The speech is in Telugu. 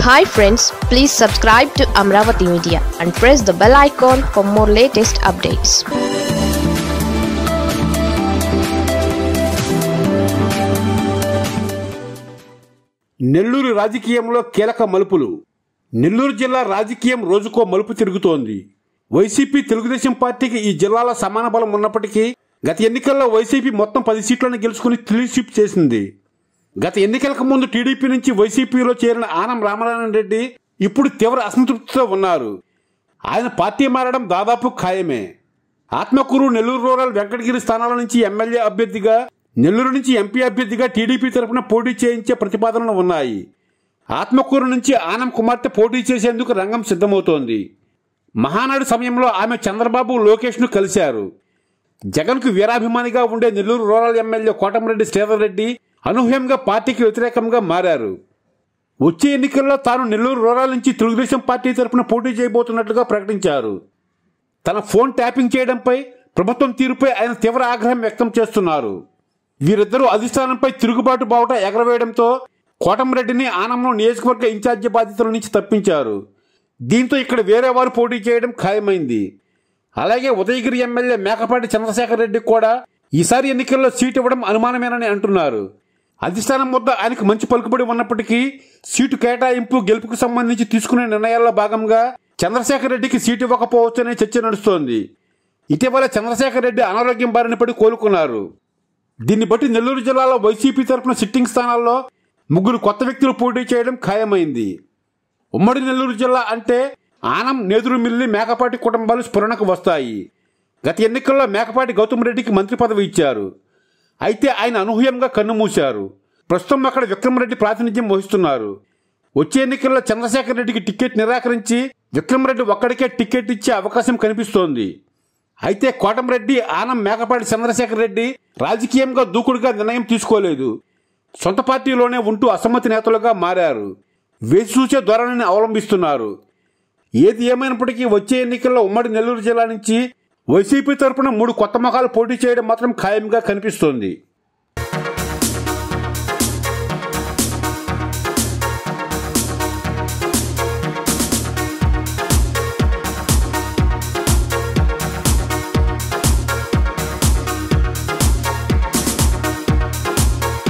hi friends please subscribe to Amaravati media and press the bell icon for more latest updates Nellore రాజకీయంలో కీలక మలుపులు నెల్లూరు జిల్లా రాజకీయం రోజుకో మలుపు తిరుగుతోంది వైసీపీ తెలుగుదేశం పార్టీకి ఈ జిల్లాలో సమాన బలం ఉన్నప్పటికీ గత ఎన్నికల్లో వైసీపీ మొత్తం పది సీట్లను గెలుచుకుని క్లీన్ స్వీప్ చేసింది గత ఎన్నికలకు ముందు టీడీపీ నుంచి వైసీపీలో చేరిన ఆనం రామనారాయణ రెడ్డి ఇప్పుడు తీవ్ర అసంతృప్తితో ఉన్నారు ఆయన పార్టీ మారడం దాదాపు ఖాయమే ఆత్మకూరు నెల్లూరు రూరల్ వెంకటగిరి స్థానాల నుంచి ఎమ్మెల్యే అభ్యర్థిగా నెల్లూరు నుంచి ఎంపీ అభ్యర్థిగా టీడీపీ తరఫున పోటీ చేయించే ప్రతిపాదనలు ఉన్నాయి ఆత్మకూరు నుంచి ఆనం కుమార్తె పోటీ చేసేందుకు రంగం సిద్ధమవుతోంది మహానాడు సమయంలో ఆమె చంద్రబాబు లోకేష్ను కలిశారు జగన్కు వీరాభిమానిగా ఉండే నెల్లూరు రూరల్ ఎమ్మెల్యే కోటమిరెడ్డి శ్రీధర్ రెడ్డి అనూహ్యంగా పార్టీకి వ్యతిరేకంగా మారారు వచ్చే ఎన్నికల్లో తాను నెల్లూరు రూరల్ నుంచి తెలుగుదేశం పార్టీ తరఫున పోటీ చేయబోతున్నట్లుగా ప్రకటించారు తన ఫోన్ ట్యాపింగ్ చేయడంపై ప్రభుత్వం తీరుపై ఆయన తీవ్ర ఆగ్రహం వ్యక్తం చేస్తున్నారు వీరిద్దరూ అధిష్టానంపై తిరుగుబాటు బావుట ఎగరవేయడంతో కోటమిరెడ్డిని ఆనంలో నియోజకవర్గ ఇన్ఛార్జి బాధ్యతల నుంచి తప్పించారు దీంతో ఇక్కడ వేరే వారు పోటీ చేయడం ఖాయమైంది అలాగే ఉదయగిరి ఎమ్మెల్యే మేకపాటి చంద్రశేఖర్ రెడ్డి కూడా ఈసారి ఎన్నికల్లో సీటు ఇవ్వడం అనుమానమేనని అంటున్నారు అధిష్టానం వద్ద ఆయనకు మంచి పలుకుబడి ఉన్నప్పటికీ సీటు కేటాయింపు గెలుపుకు సంబంధించి తీసుకునే నిర్ణయాల్లో భాగంగా చంద్రశేఖర్ రెడ్డికి సీటు ఇవ్వకపోవచ్చనే చర్చ నడుస్తోంది ఇటీవల చంద్రశేఖర్ రెడ్డి అనారోగ్యం బారిన పడి కోలుకున్నారు దీన్ని బట్టి నెల్లూరు జిల్లాలో వైసీపీ తరఫున సిట్టింగ్ స్థానాల్లో ముగ్గురు కొత్త వ్యక్తులు పోటీ చేయడం ఖాయమైంది ఉమ్మడి నెల్లూరు జిల్లా అంటే ఆనం నేదురుమిల్లి మేకపాటి కుటుంబాలు స్ఫురణకు వస్తాయి గత ఎన్నికల్లో మేకపాటి గౌతమ్ రెడ్డికి మంత్రి పదవి ఇచ్చారు అయితే ఆయన అనూహ్యంగా కన్నుమూశారు ప్రస్తుతం అక్కడ విక్రమరెడ్డి ప్రాతినిధ్యం వహిస్తున్నారు వచ్చే ఎన్నికల్లో చంద్రశేఖర్ రెడ్డికి టికెట్ నిరాకరించి విక్రమరెడ్డి ఒక్కడికే టికెట్ ఇచ్చే అవకాశం కనిపిస్తోంది అయితే కోటంరెడ్డి ఆనం మేకపాటి చంద్రశేఖర్ రెడ్డి రాజకీయంగా దూకుడుగా నిర్ణయం తీసుకోలేదు సొంత పార్టీలోనే ఉంటూ అసమ్మతి నేతలుగా మారారు వేచి చూసే ధోరణిని అవలంబిస్తున్నారు ఏది ఏమైనప్పటికీ వచ్చే ఎన్నికల్లో ఉమ్మడి నెల్లూరు జిల్లా నుంచి వైసీపీ తరపున మూడు కొత్త ముఖాలు పోటీ చేయడం మాత్రం ఖాయంగా కనిపిస్తోంది